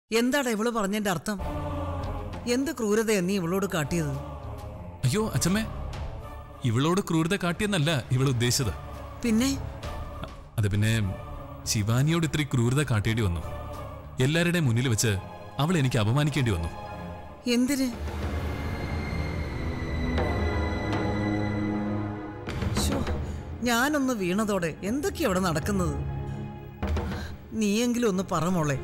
എന്താടാ ഇവള് പറഞ്ഞതിന്റെ അർത്ഥം എന്ത് ക്രൂരതയാ നീ ഇവളോട് കാട്ടിയത് അയ്യോ അച്ഛമ്മേ ഇവളോട് ക്രൂരത കാട്ടിയെന്നല്ല ഇവൾ ഉദ്ദേശിച്ചത് പിന്നെ അത് പിന്നെ ശിവാനിയോട് ഇത്തിരി ക്രൂരത കാട്ടേണ്ടി വന്നു എല്ലാവരുടെയും മുന്നിൽ വെച്ച് അവൾ എനിക്ക് അപമാനിക്കേണ്ടി വന്നു എന്തിന് ശ്ശോ, ഞാനൊന്ന് വീണതോടെ എന്തൊക്കെയാ അവിടെ നടക്കുന്നത് നീയെങ്കിലും ഒന്ന് പറ മോളെ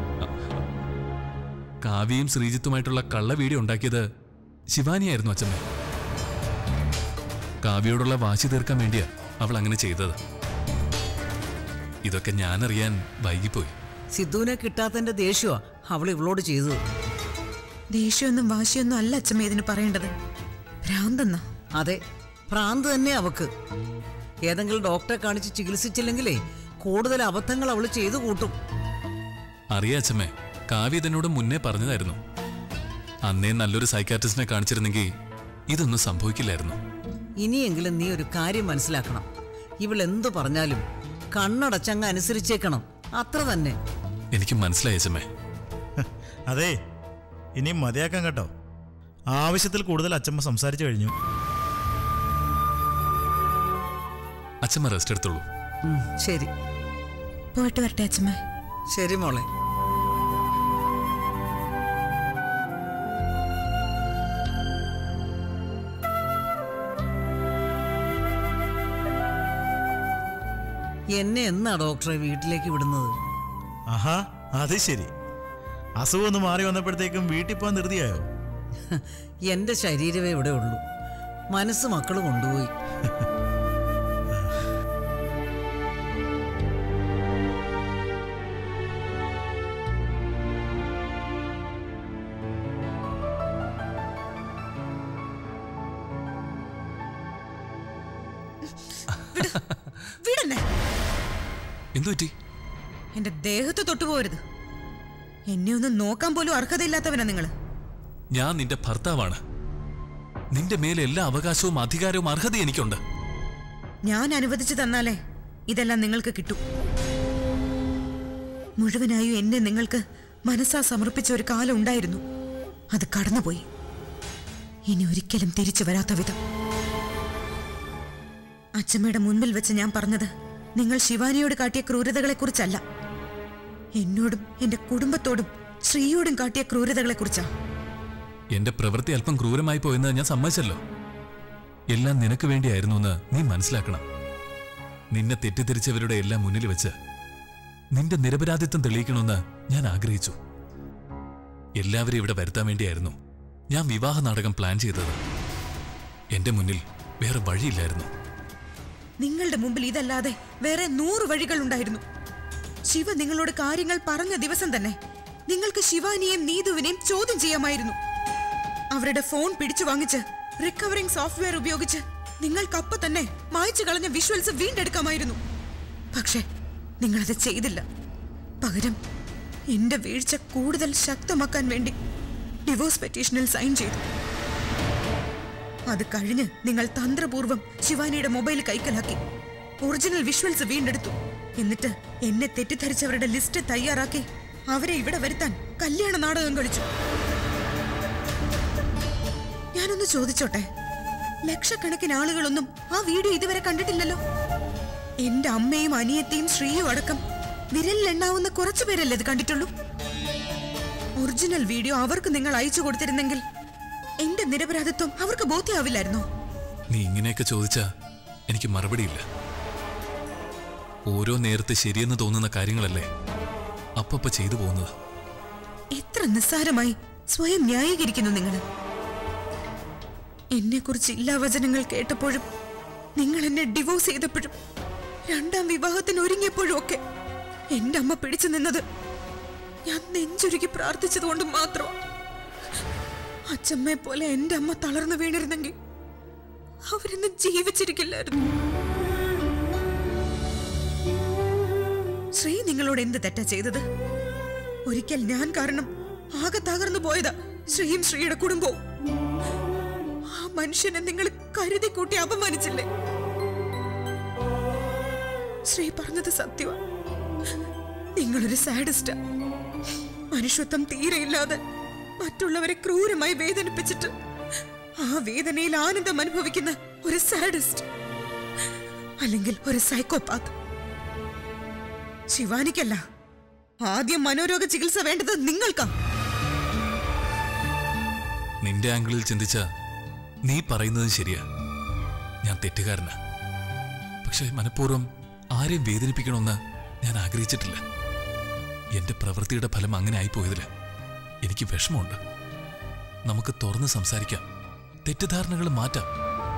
കാവ്യയും ശ്രീജിത്തുമായിട്ടുള്ള കള്ള വീഡിയോ ഉണ്ടാക്കിയത് ശിവാനിയായിരുന്നു അച്ഛമ്മ കാവ്യയോടുള്ള വാശി തീർക്കാൻ വേണ്ടിയാ അവൾ അങ്ങനെ ചെയ്തത് ഇതൊക്കെ ഞാനറിയാൻ വൈകിപ്പോയി സിദ്ധുവിനെ കിട്ടാത്തതിന്റെ ദേഷ്യമാ അവൾ ഇവളോട് ചെയ്തത് ദേഷ്യമൊന്നും വാശിയൊന്നും അല്ല അച്ഛമ്മ ഇതിന് പറയേണ്ടത് ഭ്രാന്തെന്നാ അതെ ഭ്രാന്ത് തന്നെ അവക്ക് ഏതെങ്കിലും ഡോക്ടറെ കാണിച്ച് ചികിത്സിച്ചില്ലെങ്കിലേ കൂടുതൽ അബദ്ധങ്ങൾ അവൾ ചെയ്തു കൂട്ടും അറിയാ അച്ഛമ്മേ കാവ്യ ഇതിനോട് മുന്നേ പറഞ്ഞതായിരുന്നു അന്നേ നല്ലൊരു സൈക്കാട്രിസ്റ്റിനെ കാണിച്ചിരുന്നെങ്കിൽ ഇതൊന്നും സംഭവിക്കില്ലായിരുന്നു ഇനിയെങ്കിലും നീ ഒരു കാര്യം മനസ്സിലാക്കണം ഇവൾ എന്തു പറഞ്ഞാലും കണ്ണടച്ചങ്ങ് അനുസരിച്ചേക്കണം അത്ര തന്നെ എനിക്ക് മനസ്സിലായി അച്ഛമ്മേ അതെ ഇനി മതിയാക്കാം കേട്ടോ ആവശ്യത്തിൽ കൂടുതൽ അച്ചമ്മ സംസാരിച്ചു കഴിഞ്ഞു അച്ഛമ്മ റെസ്റ്റ് എടുത്തോളൂ ഉം, ശരി പോയിട്ട് വരട്ടെ അച്ഛമ്മ ശരി മോളെ എന്നെ എന്നാ ഡോക്ടറെ വീട്ടിലേക്ക് വിടുന്നത് ആഹാ അത് ശരി അസുഖം ഒന്ന് മാറി വന്നപ്പോഴത്തേക്കും വീട്ടിൽ പോകാൻ ധൃതിയായോ എന്റെ ശരീരമേ ഇവിടെ ഉള്ളൂ മനസ്സ് മക്കൾ കൊണ്ടുപോയി വിടന്നെ എന്തു പറ്റി എന്റെ ദേഹത്ത് തൊട്ടുപോകരുത് എന്നെ ഒന്ന് നോക്കാൻ പോലും അർഹതയില്ലാത്തവനാ നിങ്ങള് ഞാൻ നിന്റെ ഭർത്താവാണ് നിന്റെ മേലെ എല്ലാ അവകാശവും അധികാരവും അർഹത എനിക്കുണ്ട് ഞാൻ അനുവദിച്ചു തന്നാലേ ഇതെല്ലാം നിങ്ങൾക്ക് കിട്ടും മുഴുവനായും എന്നെ നിങ്ങൾക്ക് മനസ്സാ സമർപ്പിച്ച ഒരു കാലം ഉണ്ടായിരുന്നു അത് കടന്നുപോയി ഇനി ഒരിക്കലും തിരിച്ചു വരാത്ത വിധം അച്ഛമ്മയുടെ മുൻപിൽ വെച്ച് ഞാൻ പറഞ്ഞത് നിങ്ങൾ ശിവാനിയോട് കാട്ടിയ ക്രൂരതകളെക്കുറിച്ചല്ല എന്നോടും എന്റെ കുടുംബത്തോടും ശ്രീയോടും കാട്ടിയ ക്രൂരതകളെക്കുറിച്ചാ എന്റെ പ്രവൃത്തി അല്പം ക്രൂരമായി പോയെന്ന് ഞാൻ സമ്മതിച്ചല്ലോ എല്ലാം നിനക്ക് വേണ്ടിയായിരുന്നു എന്ന് നീ മനസ്സിലാക്കണം നിന്നെ തെറ്റിദ്ധരിച്ചവരുടെ എല്ലാം മുന്നിൽ വെച്ച് നിന്റെ നിരപരാധിത്വം തെളിയിക്കണമെന്ന് ഞാൻ ആഗ്രഹിച്ചു എല്ലാവരെയും ഇവിടെ വരുത്താൻ വേണ്ടിയായിരുന്നു ഞാൻ വിവാഹ നാടകം പ്ലാൻ ചെയ്തത് എന്റെ മുന്നിൽ വേറെ വഴിയില്ലായിരുന്നു നിങ്ങളുടെ മുമ്പിൽ ഇതല്ലാതെ വേറെ നൂറ് വഴികൾ ഉണ്ടായിരുന്നു ശിവ നിങ്ങളോട് കാര്യങ്ങൾ പറഞ്ഞ ദിവസം തന്നെ നിങ്ങൾക്ക് ശിവാനിയെയും നീതുവിനെയും ചോദ്യം ചെയ്യാമായിരുന്നു അവരുടെ ഫോൺ പിടിച്ചു വാങ്ങിച്ച് റിക്കവറിംഗ് സോഫ്റ്റ്വെയർ ഉപയോഗിച്ച് നിങ്ങൾക്കപ്പ തന്നെ മായ്ച്ചു കളഞ്ഞ വിഷ്വൽസ് വീണ്ടെടുക്കാമായിരുന്നു പക്ഷേ നിങ്ങളത് ചെയ്തില്ല പകരം എന്റെ വീഴ്ച കൂടുതൽ ശക്തമാക്കാൻ വേണ്ടി ഡിവോഴ്സ് പെറ്റീഷനിൽ സൈൻ ചെയ്തു അത് കഴിഞ്ഞ് നിങ്ങൾ തന്ത്രപൂർവ്വം ശിവാനിയുടെ മൊബൈൽ കൈക്കലാക്കി ഒറിജിനൽ വിഷ്വൽസ് വീണ്ടെടുത്തു എന്നിട്ട് എന്നെ തെറ്റിദ്ധരിച്ചവരുടെ ലിസ്റ്റ് തയ്യാറാക്കി അവരെ ഇവിടെ വരുത്താൻ കല്യാണ നാടകം കളിച്ചു ഞാനൊന്ന് ചോദിച്ചോട്ടെ ലക്ഷക്കണക്കിന് ആളുകളൊന്നും ആ വീഡിയോ ഇതുവരെ കണ്ടിട്ടില്ലല്ലോ എന്റെ അമ്മയും അനിയത്തിയും ശ്രീയും അടക്കം വിരലിലെണ്ണാവുന്ന കുറച്ചു പേരല്ലേ ഇത് കണ്ടിട്ടുള്ളൂ ഒറിജിനൽ വീഡിയോ അവർക്ക് നിങ്ങൾ അയച്ചു കൊടുത്തിരുന്നെങ്കിൽ എന്റെ നിരപരാധിത്വം അവർക്ക് ബോധ്യമാവില്ലായിരുന്നോ നീ ഇങ്ങനെയൊക്കെ ചോദിച്ചാ എനിക്ക് മറുപടിയില്ല ഓരോ നേരത്തെ ശരിയെന്ന് തോന്നുന്ന കാര്യങ്ങളല്ലേ അപ്പപ്പ ചെയ്തു പോകുന്നത് എത്ര നിസ്സാരമായി സ്വയം ന്യായീകരിക്കുന്നു നിങ്ങൾ എന്നെ കുറിച്ച് ഇല്ലാ വചനങ്ങൾ കേട്ടപ്പോഴും നിങ്ങൾ എന്നെ ഡിവോഴ്സ് ചെയ്തപ്പോഴും രണ്ടാം വിവാഹത്തിന് ഒരുങ്ങിയപ്പോഴും ഒക്കെ എന്റെ അമ്മ പിടിച്ചു നിന്നത് ഞാൻ നെഞ്ചുരുക്കി പ്രാർത്ഥിച്ചതുകൊണ്ട് മാത്രം അച്ഛമ്മയെ പോലെ എന്റെ അമ്മ തളർന്നു വീണിരുന്നെങ്കിൽ അവരെന്ന് ജീവിച്ചിരിക്കില്ലായിരുന്നു ശ്രീ നിങ്ങളോട് എന്ത് തെറ്റാ ചെയ്തത് ഒരിക്കൽ ഞാൻ കാരണം ആകെ തകർന്നു പോയതാ ശ്രീയും ശ്രീയുടെ കുടുംബവും ആ മനുഷ്യനെ നിങ്ങൾ കരുതി കൂട്ടി അപമാനിച്ചില്ലേ ശ്രീ പറഞ്ഞത് സത്യമാ നിങ്ങളൊരു സാഡിസ്റ്റാ മനുഷ്യത്വം തീരെയില്ലാതെ മറ്റുള്ളവരെ ക്രൂരമായി വേദനിപ്പിച്ചിട്ട് ആ വേദനയിൽ ആനന്ദം അനുഭവിക്കുന്ന ഒരു സാഡിസ്റ്റ് അല്ലെങ്കിൽ ഒരു സൈക്കോപാത്ത് ശിവാനിക്കല്ല ആദ്യം മനോരോഗ ചികിത്സ വേണ്ടത് നിങ്ങൾക്കാ നിന്റെ ആംഗിളിൽ ചിന്തിച്ച നീ പറയുന്നത് ശരിയാ ഞാൻ തെറ്റുകാരനാ പക്ഷെ മനഃപൂർവ്വം ആരെയും വേദനിപ്പിക്കണമെന്ന് ഞാൻ ആഗ്രഹിച്ചിട്ടില്ല എന്റെ പ്രവൃത്തിയുടെ ഫലം അങ്ങനെ ആയിപ്പോയതില് എനിക്ക് വിഷമമുണ്ട് നമുക്ക് തുറന്ന് സംസാരിക്കാം തെറ്റിദ്ധാരണകൾ മാറ്റാം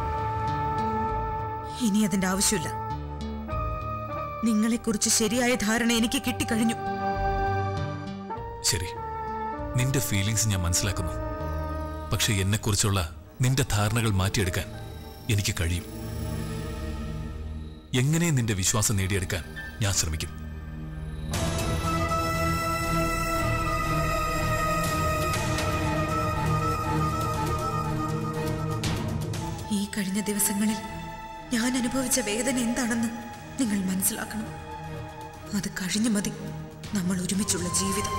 ഇനി അതിന്റെ ആവശ്യമില്ല നിങ്ങളെക്കുറിച്ച് ശരിയായ ധാരണ എനിക്ക് കിട്ടിക്കഴിഞ്ഞു ശരി നിന്റെ ഫീലിങ്സ് ഞാൻ മനസ്സിലാക്കുന്നു പക്ഷെ എന്നെക്കുറിച്ചുള്ള നിന്റെ ധാരണകൾ മാറ്റിയെടുക്കാൻ എനിക്ക് കഴിയും എങ്ങനെ നിന്റെ വിശ്വാസം നേടിയെടുക്കാൻ ഞാൻ ശ്രമിക്കും ഈ കഴിഞ്ഞ ദിവസങ്ങളിൽ ഞാൻ അനുഭവിച്ച വേദന എന്താണെന്ന് നിങ്ങൾ മനസ്സിലാക്കണം അത് കഴിഞ്ഞു മതി നമ്മൾ ഒരുമിച്ചുള്ള ജീവിതം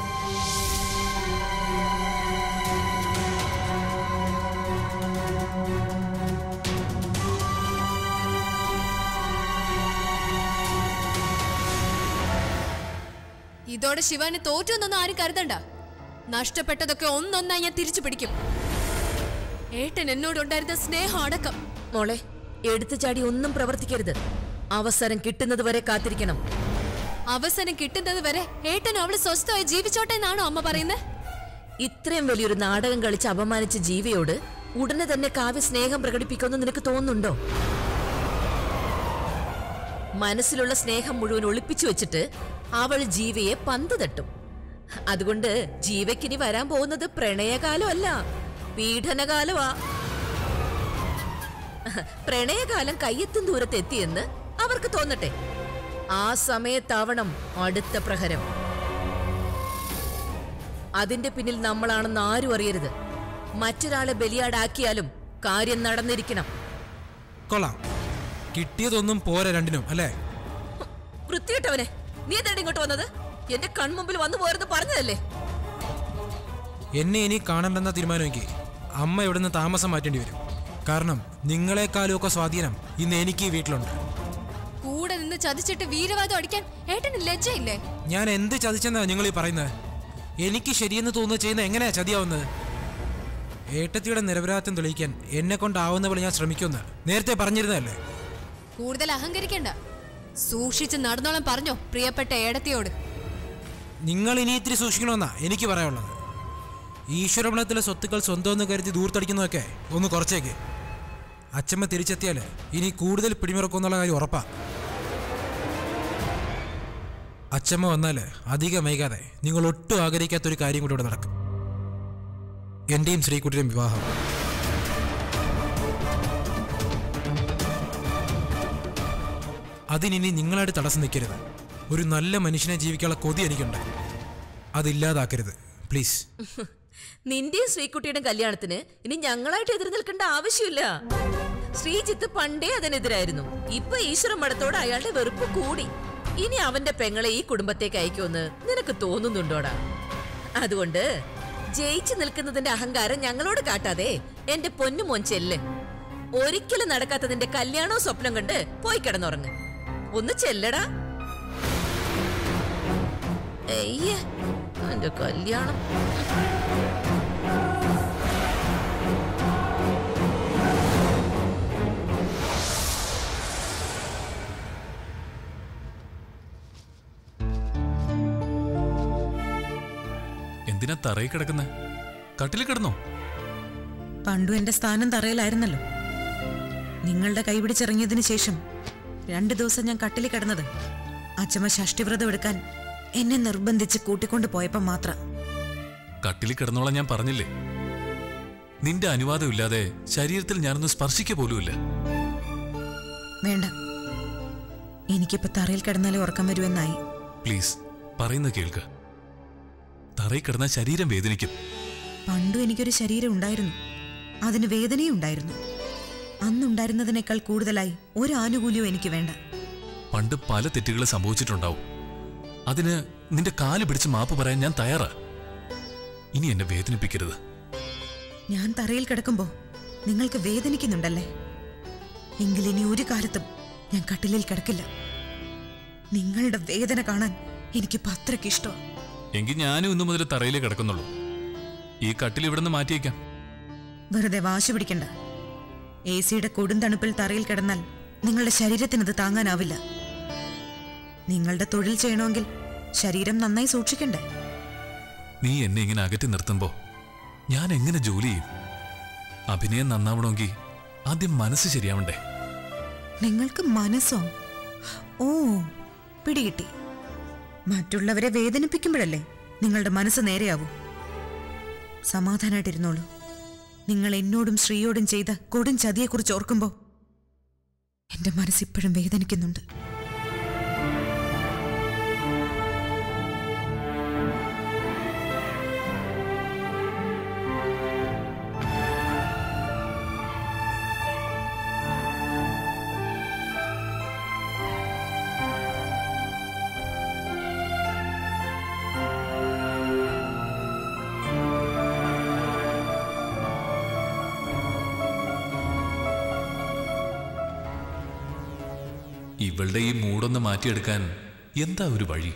ഇതോടെ ശിവാന് തോറ്റു എന്നൊന്നും ആരും കരുതണ്ട നഷ്ടപ്പെട്ടതൊക്കെ ഒന്നൊന്നായി ഞാൻ തിരിച്ചു പിടിക്കും ഏട്ടൻ എന്നോടുണ്ടായിരുന്ന സ്നേഹം അടക്കം മോളെ എടുത്തു ചാടി ഒന്നും പ്രവർത്തിക്കരുത് അവസരം കിട്ടുന്നത് വരെ കാത്തിരിക്കണം അവസരം കിട്ടുന്നത് വരെ ഏട്ടൻ അവള് സ്വസ്ഥമായി ജീവിച്ചോട്ടെ എന്നാണോ അമ്മ പറയുന്നത് ഇത്രയും വലിയൊരു നാടകം കളിച്ച് അപമാനിച്ച ജീവിയോട് ഉടനെ തന്നെ കാവ്യ സ്നേഹം പ്രകടിപ്പിക്കുമെന്ന് നിനക്ക് തോന്നുന്നുണ്ടോ മനസ്സിലുള്ള സ്നേഹം മുഴുവൻ ഒളിപ്പിച്ചു വെച്ചിട്ട് അവൾ ജീവയെ പന്ത് തട്ടും അതുകൊണ്ട് ജീവയ്ക്കിനി വരാൻ പോകുന്നത് പ്രണയകാലമല്ല പീഡനകാലമാ പ്രണയകാലം കയ്യെത്തും ദൂരത്ത് എത്തിയെന്ന് അവർക്ക് തോന്നട്ടെ ആ സമയത്താവണം അടുത്ത പ്രഹരം അതിന്റെ പിന്നിൽ നമ്മളാണെന്ന് ആരും അറിയരുത് മറ്റൊരാളെ ബലിയാടാക്കിയാലും കാര്യം നടന്നിരിക്കണം കൊള്ളാം കിട്ടിയതൊന്നും പോരാ രണ്ടിനും അല്ലേ വൃത്തിയിട്ടവനെ നീ എന്താണ് ഇങ്ങോട്ട് വന്നത് എന്റെ കൺമുമ്പിൽ വന്നു പോരെന്ന് പറഞ്ഞതല്ലേ എന്നെ ഇനി കാണണ്ടെന്ന തീരുമാനമെങ്കിൽ അമ്മ ഇവിടുന്ന് താമസം മാറ്റേണ്ടി വരും കാരണം നിങ്ങളെക്കാളും ഒക്കെ സ്വാധീനം ഇന്ന് എനിക്ക് ഈ വീട്ടിലുണ്ട് കൂടെ നിന്ന് ചതിച്ചിട്ട് വീരവാദം അടിക്കാൻ ഏട്ടന് ലജ്ജയില്ലേ ഞാൻ എന്ത് ചതിച്ചെന്നാ നിങ്ങൾ ഈ പറയുന്നത് എനിക്ക് ശരിയെന്ന് തോന്നുന്നത് ചെയ്യുന്ന എങ്ങനെയാ ചതിയാവുന്നത് ഏട്ടത്തിയുടെ നിരപരാധിത്വം തെളിയിക്കാൻ എന്നെ കൊണ്ടാവുന്ന പോലെ ഞാൻ ശ്രമിക്കുമെന്ന് നേരത്തെ പറഞ്ഞിരുന്നതല്ലേ കൂടുതൽ അഹങ്കരിക്കണ്ട സൂക്ഷിച്ച് നടന്നോളം പറഞ്ഞോ പ്രിയപ്പെട്ട ഏടത്തിയോട് നിങ്ങൾ ഇനി ഇത്തിരി സൂക്ഷിക്കണമെന്നാ എനിക്ക് പറയാനുള്ളത് ഈശ്വരമണത്തിലെ സ്വത്തുക്കൾ സ്വന്തമെന്ന് കരുതി ദൂർത്തടിക്കുന്നതൊക്കെ ഒന്ന് കുറച്ചേക്ക് അച്ചമ്മ തിരിച്ചെത്തിയാൽ ഇനി കൂടുതൽ പിടിമുറക്കുമെന്നുള്ള കാര്യം ഉറപ്പാ അച്ചമ്മ വന്നാൽ അധികം വൈകാതെ നിങ്ങൾ ഒട്ടും ആഗ്രഹിക്കാത്തൊരു കാര്യം കൂടി ഇവിടെ നടക്കും എൻ്റെയും ശ്രീകുട്ടിയുടെയും വിവാഹം അതിനി നിങ്ങളായിട്ട് തടസ്സം നിൽക്കരുത് ഒരു നല്ല മനുഷ്യനെ ജീവിക്കാനുള്ള കൊതി എനിക്കുണ്ട് അതില്ലാതാക്കരുത് പ്ലീസ് നിന്റെയും ശ്രീകുട്ടിയുടെയും കല്യാണത്തിന് ഇനി ഞങ്ങളായിട്ട് എതിർ നിൽക്കേണ്ട ആവശ്യമില്ല ശ്രീജിത്ത് പണ്ടേ അതിനെതിരായിരുന്നു ഇപ്പൊ ഈശ്വര മഠത്തോട് അയാളുടെ വെറുപ്പ് കൂടി ഇനി അവന്റെ പെങ്ങളെ ഈ കുടുംബത്തേക്ക് അയക്കുമെന്ന് നിനക്ക് തോന്നുന്നുണ്ടോടാ അതുകൊണ്ട് ജയിച്ചു നിൽക്കുന്നതിന്റെ അഹങ്കാരം ഞങ്ങളോട് കാട്ടാതെ എന്റെ പൊന്നു മോൻ ചെല്ല് ഒരിക്കലും നടക്കാത്തതിന്റെ കല്യാണവും സ്വപ്നം കണ്ട് പോയി കിടന്നുറങ്ങ് ഒന്ന് ചെല്ലടാ അയ്യ എന്റെ കല്യാണം എന്തിനാ തറയിൽ കിടക്കുന്ന കട്ടിൽ കിടന്നോ പണ്ടു എന്റെ സ്ഥാനം തറയിലായിരുന്നല്ലോ നിങ്ങളുടെ കൈപിടിച്ചിറങ്ങിയതിനു ശേഷം രണ്ടു ദിവസം ഞാൻ കട്ടിൽ കിടന്നത് അച്ചമ്മ ഷഷ്ടിവ്രതം എടുക്കാൻ എന്നെ നിർബന്ധിച്ച് കൂട്ടിക്കൊണ്ടു പോയപ്പോ മാത്രം കട്ടിൽ കിടന്നോളാം ഞാൻ പറഞ്ഞില്ലേ നിന്റെ അനുവാദമില്ലാതെ ശരീരത്തിൽ ഞാനൊന്ന് സ്പർശിക്ക പോലുമില്ല വേണ്ട എനിക്കിപ്പോ തറയിൽ കിടന്നാലേ ഉറക്കം വരുമെന്നായി പ്ലീസ് പറയുന്നത് കേൾക്ക് തറയിൽ കിടന്നാൽ ശരീരം വേദനിക്കും പണ്ടും എനിക്കൊരു ശരീരം ഉണ്ടായിരുന്നു അതിന് വേദനയും ഉണ്ടായിരുന്നു അന്നുണ്ടായിരുന്നതിനേക്കാൾ കൂടുതലായി ഒരു ആനുകൂല്യവും എനിക്ക് വേണ്ട പണ്ട് പല തെറ്റുകൾ സംഭവിച്ചിട്ടുണ്ടാവും അതിന് നിന്റെ കാല് പിടിച്ച് മാപ്പ് പറയാൻ ഞാൻ തയ്യാറാ ഇനി എന്നെ വേദനിപ്പിക്കരുത് ഞാൻ തറയിൽ കിടക്കുമ്പോ നിങ്ങൾക്ക് വേദനിക്കുന്നുണ്ടല്ലേ എങ്കിലിനി ഒരു കാലത്തും ഞാൻ കട്ടിലിൽ കിടക്കില്ല നിങ്ങളുടെ വേദന കാണാൻ എനിക്ക് അത്രയ്ക്ക് ഇഷ്ടം എങ്കിൽ ഞാനും ഇന്നു മുതൽ തറയിലേ കിടക്കുന്നുള്ളൂ ഈ കട്ടിൽ ഇവിടുന്ന് മാറ്റിയേക്കാം വെറുതെ വാശി പിടിക്കണ്ട എ സിയുടെ കൊടുന്തണുപ്പിൽ തറയിൽ കിടന്നാൽ നിങ്ങളുടെ ശരീരത്തിനത് താങ്ങാനാവില്ല നിങ്ങളുടെ തൊഴിൽ ചെയ്യണമെങ്കിൽ ശരീരം നന്നായി സൂക്ഷിക്കണ്ടേ നീ എന്നെ ഇങ്ങനെ അകറ്റി നിർത്തുമ്പോ ഞാൻ എങ്ങനെ ജോലി ചെയ്യും അഭിനയം നന്നാവണമെങ്കിൽ ആദ്യം മനസ്സ് ശരിയാവണ്ടേ നിങ്ങൾക്ക് മനസ്സോ ഓ പിടികിട്ടി മറ്റുള്ളവരെ വേദനിപ്പിക്കുമ്പോഴല്ലേ നിങ്ങളുടെ മനസ്സ് നേരെയാവൂ സമാധാനായിട്ടിരുന്നോളൂ നിങ്ങൾ എന്നോടും ശ്രീയോടും ചെയ്ത കൊടും ചതിയെക്കുറിച്ച് ഓർക്കുമ്പോ എന്റെ മനസ്സിപ്പോഴും വേദനിക്കുന്നുണ്ട് ഇവളുടെ ഈ മൂടൊന്ന് മാറ്റിയെടുക്കാൻ എന്താ ഒരു വഴി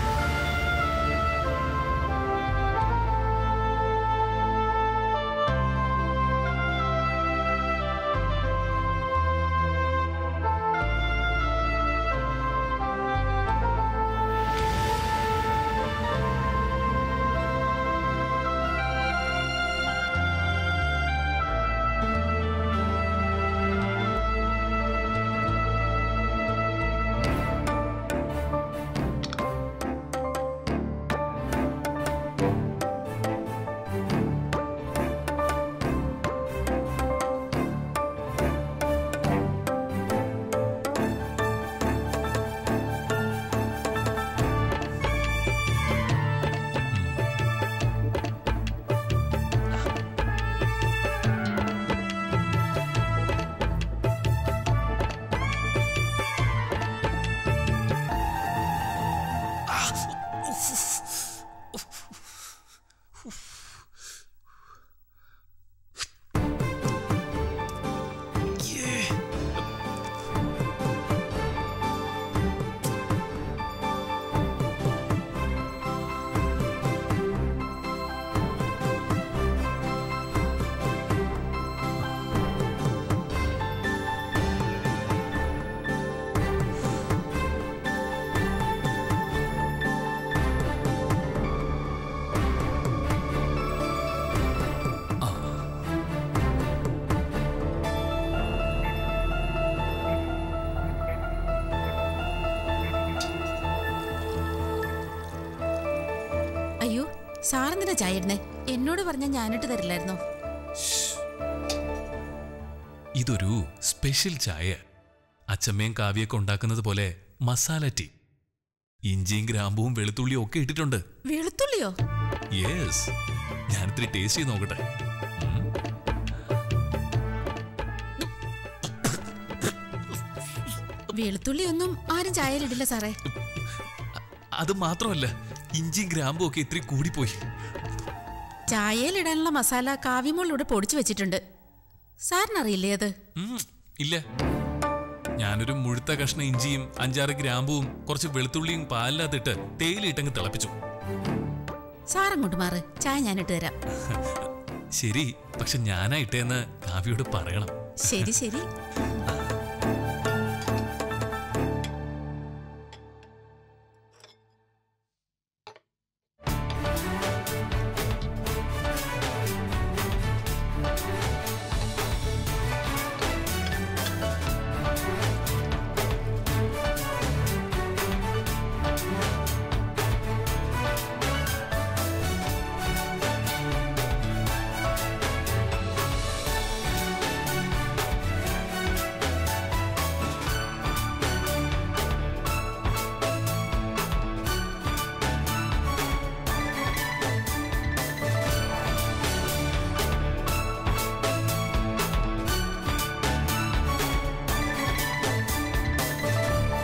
അയ്യോ സാറെന്തിനാ ചായ ഇടുന്നേ എന്നോട് പറഞ്ഞ ഞാനിട്ട് തരില്ലായിരുന്നോ ഇതൊരു സ്പെഷ്യൽ ചായ അച്ചമ്മയും കാവ്യൊക്കെ ഉണ്ടാക്കുന്നത് പോലെ മസാല ടീ ഇഞ്ചിയും ഗ്രാമ്പുവും വെളുത്തുള്ളിയും ഒക്കെ ഇട്ടിട്ടുണ്ട് വെളുത്തുള്ളിയോ യെസ് ഞാനിത്തിരി ടേസ്റ്റ് ചെയ്ത് നോക്കട്ടെ ഉം. വെളുത്തുള്ളി ഒന്നും ആരും ചായയിലിടില്ല സാറേ അത് മാത്രമല്ല ഇഞ്ചിയും ഗ്രാമ്പും ഒക്കെ ഇത്തിരി കൂടിപ്പോയി ചായയിലിടാനുള്ള മസാല കാവ്യമോളിലൂടെ പൊടിച്ചു വെച്ചിട്ടുണ്ട് സാറിനറിയില്ലേ അത് ഉം, ഇല്ല ഞാനൊരു മുഴുത്ത കഷ്ണം ഇഞ്ചിയും അഞ്ചാറ് ഗ്രാമ്പുവും കുറച്ച് വെളുത്തുള്ളിയും പാലിനകത്തിട്ട് തേയിലിട്ടങ്ങ് തിളപ്പിച്ചു സാറങ്ങോട്ട് മാറ് ചായ ഞാനിട്ട് തരാം ശരി പക്ഷെ ഞാനാ ഇട്ടേന്ന് കാവ്യോട് പറയണം ശരി ശരി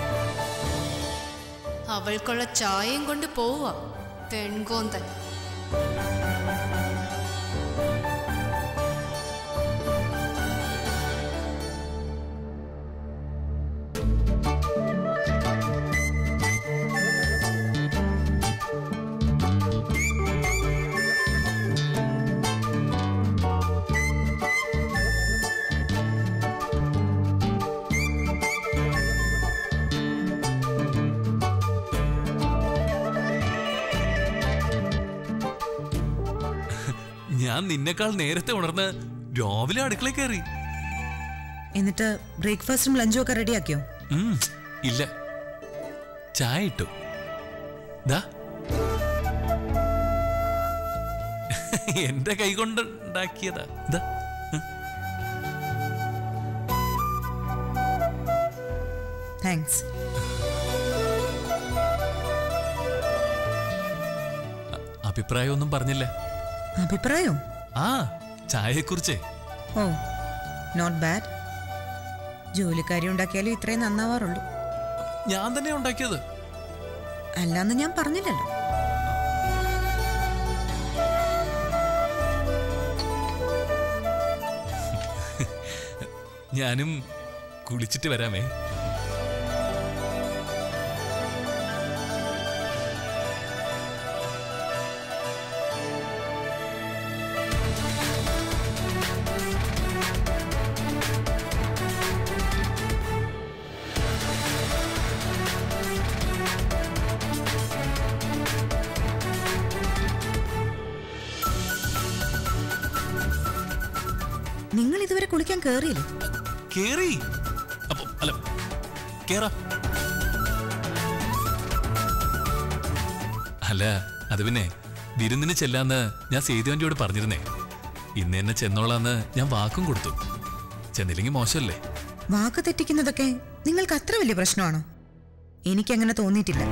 അവൾക്കുള്ള ചായയും കൊണ്ട് പോവുക പെൺകോന്തൻ ഞാൻ നിന്നെക്കാൾ നേരത്തെ ഉണർന്ന് രാവിലെ അടുക്കളയിൽ കയറി എന്നിട്ട് ബ്രേക്ക്ഫാസ്റ്റും ലഞ്ചും ഒക്കെ റെഡിയാക്കിയോ ഉം, ഇല്ല ചായ ഇട്ടു ദാ എന്റെ കൈ കൊണ്ട് ഉണ്ടാക്കിയതാ ദാ താങ്ക്സ് അഭിപ്രായമൊന്നും പറഞ്ഞില്ല അഭിപ്രായം ആ ചായയെക്കുറിച്ചേ ഓ നോട്ട് ബാഡ് ജോലിക്കാരി ഉണ്ടാക്കിയാലും ഇത്രയും നന്നാവാറുള്ളൂ ഞാൻ തന്നെ ഉണ്ടാക്കിയത് അല്ലാന്ന് ഞാൻ പറഞ്ഞില്ലല്ലോ ഞാനും കുളിച്ചിട്ട് വരാമേ നിങ്ങൾ ഇതുവരെ കുളിക്കാൻ കേറിയില്ലേ കേറി അപ്പൊ അല്ല കേറാ അല്ല അത് പിന്നെ വിരുന്നിന് ചെല്ലാന്ന് ഞാൻ സേതുവന്റിയോട് പറഞ്ഞിരുന്നേ ഇന്ന് എന്നെ ചെന്നോളാന്ന് ഞാൻ വാക്കും കൊടുത്തു ചെന്നില്ലെങ്കിൽ മോശമല്ലേ വാക്ക് തെറ്റിക്കുന്നതൊക്കെ നിങ്ങൾക്ക് അത്ര വലിയ പ്രശ്നമാണോ എനിക്കങ്ങനെ തോന്നിയിട്ടില്ല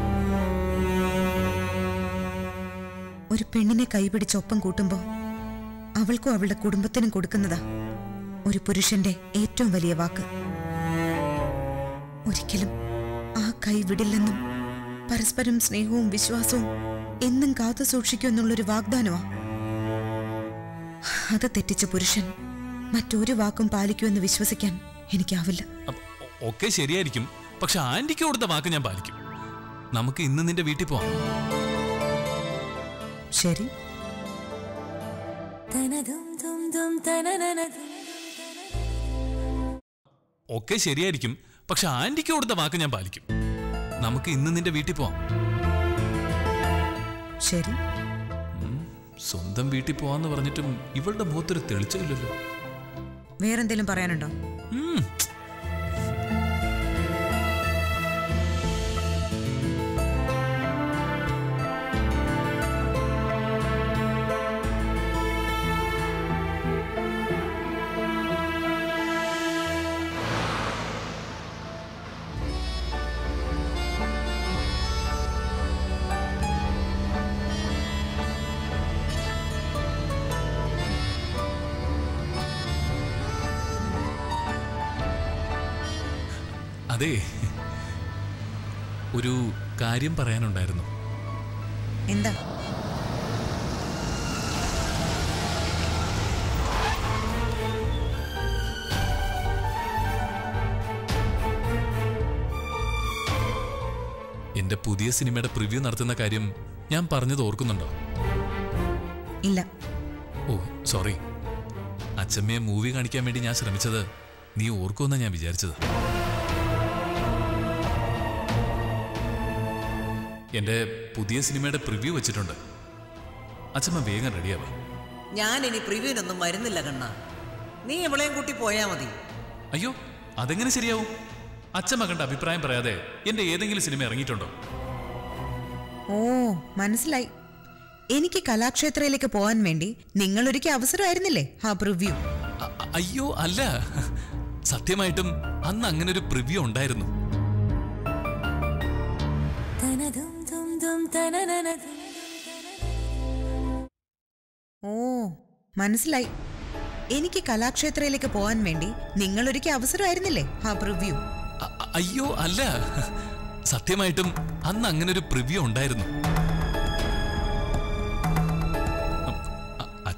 ഒരു പെണ്ണിനെ കൈപിടിച്ച് ഒപ്പം കൂട്ടുമ്പോ അവൾക്കും അവളുടെ കുടുംബത്തിനും കൊടുക്കുന്നതാ ഒരു പുരുഷന്റെ ഏറ്റവും വലിയ വാക്ക് ഒരിക്കലും ആ കൈ വിടില്ലെന്നും പരസ്പരം സ്നേഹവും വിശ്വാസവും എന്നും കാത്തു സൂക്ഷിക്കുമെന്നുള്ളൊരു വാഗ്ദാനമാ അത് തെറ്റിച്ച പുരുഷൻ മറ്റൊരു വാക്കും പാലിക്കുമെന്ന് വിശ്വസിക്കാൻ എനിക്കാവില്ല അപ്പൊ ഒ- ഒക്കെ ശരിയായിരിക്കും പക്ഷെ ആന്റിക്ക് കൊടുത്ത വാക്ക് ഞാൻ പാലിക്കും നമുക്ക് ഇന്ന് നിന്റെ വീട്ടിൽ പോവാം ശരി ഒക്കെ ശരിയായിരിക്കും പക്ഷെ ആന്റിക്ക് കൊടുത്ത വാക്ക് ഞാൻ പാലിക്കും നമുക്ക് ഇന്ന് നിന്റെ വീട്ടിൽ പോവാം ശരി സ്വന്തം വീട്ടിൽ പോവാന്ന് പറഞ്ഞിട്ടും ഇവളുടെ മുഖത്തൊരു തെളിച്ചമില്ലല്ലോ വേറെന്തെങ്കിലും പറയാനുണ്ടോ ഉം. അതെ ഒരു കാര്യം പറയാനുണ്ടായിരുന്നു എന്താ എന്റെ പുതിയ സിനിമയുടെ പ്രിവ്യൂ നടത്തുന്ന കാര്യം ഞാൻ പറഞ്ഞത് ഓർക്കുന്നുണ്ടോ ഇല്ല ഓ സോറി അച്ഛമ്മയെ മൂവി കാണിക്കാൻ വേണ്ടി ഞാൻ ശ്രമിച്ചത് നീ ഓർക്കുമെന്നാ ഞാൻ വിചാരിച്ചത് എന്റെ പുതിയ സിനിമയുടെ പ്രിവ്യൂ വെച്ചിട്ടുണ്ട് അച്ഛമ്മ വേഗം റെഡിയാവാം ഞാൻ ഇനി പ്രിവ്യൂവിനൊന്നും വരുന്നില്ല കണ്ണ നീ എവളെയും കൂട്ടി പോയാ മതി അയ്യോ അതെങ്ങനെ ശരിയാവും അച്ഛമ്മ കണ്ട അഭിപ്രായം പറയാതെ എന്റെ ഏതെങ്കിലും സിനിമ ഇറങ്ങിയിട്ടുണ്ടോ ഓ മനസ്സിലായി എനിക്ക് കലാക്ഷേത്രയിലേക്ക് പോകാൻ വേണ്ടി നിങ്ങൾ ഒരിക്കൽ അവസരമായിരുന്നില്ലേ ആ പ്രിവ്യൂ അ- അ- അയ്യോ അല്ല സത്യമായിട്ടും അന്ന് അങ്ങനെ ഒരു പ്രിവ്യൂ ഉണ്ടായിരുന്നു ഓ മനസ്സിലായി എനിക്ക് കലാക്ഷേത്രയിലേക്ക് പോകാൻ വേണ്ടി നിങ്ങൾ ഒരിക്കൽ അവസരമായിരുന്നില്ലേ ആ പ്രിവ്യൂ അ- അ- അയ്യോ അല്ല സത്യമായിട്ടും അന്ന് അങ്ങനെ ഒരു പ്രിവ്യൂ ഉണ്ടായിരുന്നു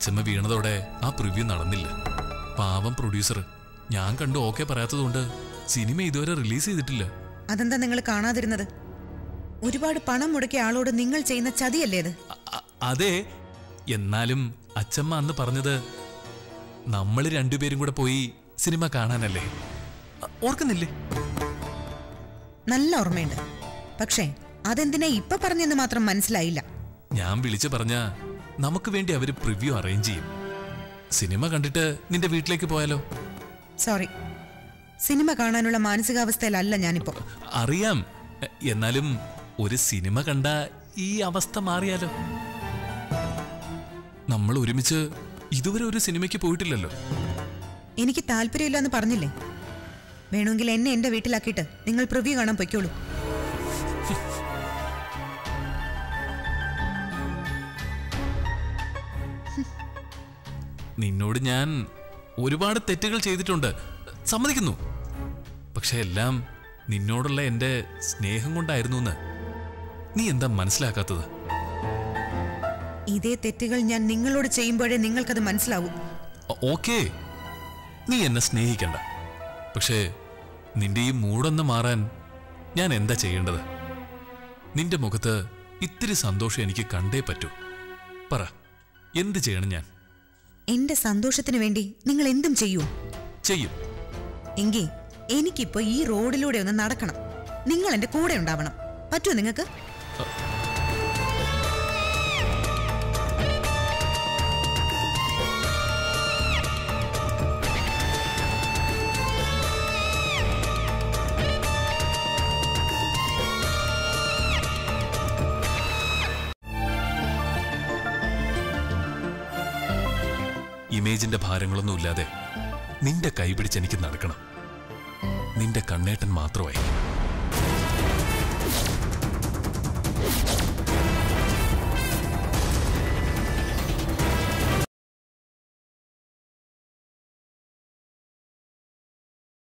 അച്ഛമ്മ വീണതോടെ ആ പ്രിവ്യൂ നടന്നില്ല പാവം പ്രൊഡ്യൂസർ ഞാൻ കണ്ടു ഓക്കെ പറയാത്തതുകൊണ്ട് സിനിമ ഇതുവരെ റിലീസ് ചെയ്തിട്ടില്ല അതെന്താ നിങ്ങൾ കാണാതിരുന്നത് ഒരുപാട് പണം മുടക്കിയ ആളോട് നിങ്ങൾ ചെയ്യുന്ന ചതിയല്ലേ അത് അ- അ- അതെ എന്നാലും അച്ഛമ്മ അന്ന് പറഞ്ഞത് നമ്മൾ രണ്ടുപേരും കൂടെ പോയി സിനിമ കാണാനല്ലേ അ- ഓർക്കുന്നില്ലേ നല്ല ഓർമ്മയുണ്ട് പക്ഷേ അതെന്തിനാ ഇപ്പൊ പറഞ്ഞെന്ന് മാത്രം മനസ്സിലായില്ല ഞാൻ വിളിച്ചു പറഞ്ഞ നമുക്ക് വേണ്ടി അവര് പ്രിവ്യൂ അറേഞ്ച് ചെയ്യും സിനിമ കണ്ടിട്ട് നിന്റെ വീട്ടിലേക്ക് പോയാലോ സോറി സിനിമ കാണാനുള്ള മാനസികാവസ്ഥയിലല്ല ഞാനിപ്പോ അറിയാം എ- എന്നാലും ഒരു സിനിമ കണ്ട ഈ അവസ്ഥ മാറിയാലോ നമ്മൾ ഒരുമിച്ച് ഇതുവരെ ഒരു സിനിമയ്ക്ക് പോയിട്ടില്ലല്ലോ എനിക്ക് താല്പര്യമില്ലെന്ന് പറഞ്ഞില്ലേ വേണമെങ്കിൽ എന്നെ എന്റെ വീട്ടിലാക്കിയിട്ട് നിങ്ങൾ പ്രിവ്യൂ കാണാൻ പൊയ്ക്കോളൂ നിന്നോട് ഞാൻ ഒരുപാട് തെറ്റുകൾ ചെയ്തിട്ടുണ്ട് സമ്മതിക്കുന്നു പക്ഷെ എല്ലാം നിന്നോടുള്ള എന്റെ സ്നേഹം കൊണ്ടായിരുന്നു എന്ന് നീ എന്താ മനസ്സിലാക്കാത്തത് ഇതേ തെറ്റുകൾ ഞാൻ നിങ്ങളോട് ചെയ്യുമ്പോഴേ നിങ്ങൾക്കത് മനസ്സിലാവൂ ഓ- ഓക്കേ നീ എന്നെ സ്നേഹിക്കണ്ട പക്ഷേ നിന്റെ ഈ മൂടൊന്ന് മാറാൻ ഞാൻ എന്താ ചെയ്യേണ്ടത് നിന്റെ മുഖത്ത് ഇത്തിരി സന്തോഷം എനിക്ക് കണ്ടേ പറ്റൂ പറ എന്ത് ചെയ്യണം ഞാൻ എന്റെ സന്തോഷത്തിന് വേണ്ടി നിങ്ങൾ എന്തും ചെയ്യൂ ചെയ്യും എങ്കിൽ എനിക്കിപ്പോ ഈ റോഡിലൂടെ ഒന്ന് നടക്കണം നിങ്ങൾ എന്റെ കൂടെ ഉണ്ടാവണം പറ്റുമോ നിങ്ങൾക്ക് ഇമേജിന്റെ ഭാരങ്ങളൊന്നും ഇല്ലാതെ നിന്റെ കൈ പിടിച്ച് എനിക്ക് നടക്കണം നിന്റെ കണ്ണേട്ടൻ മാത്രമായി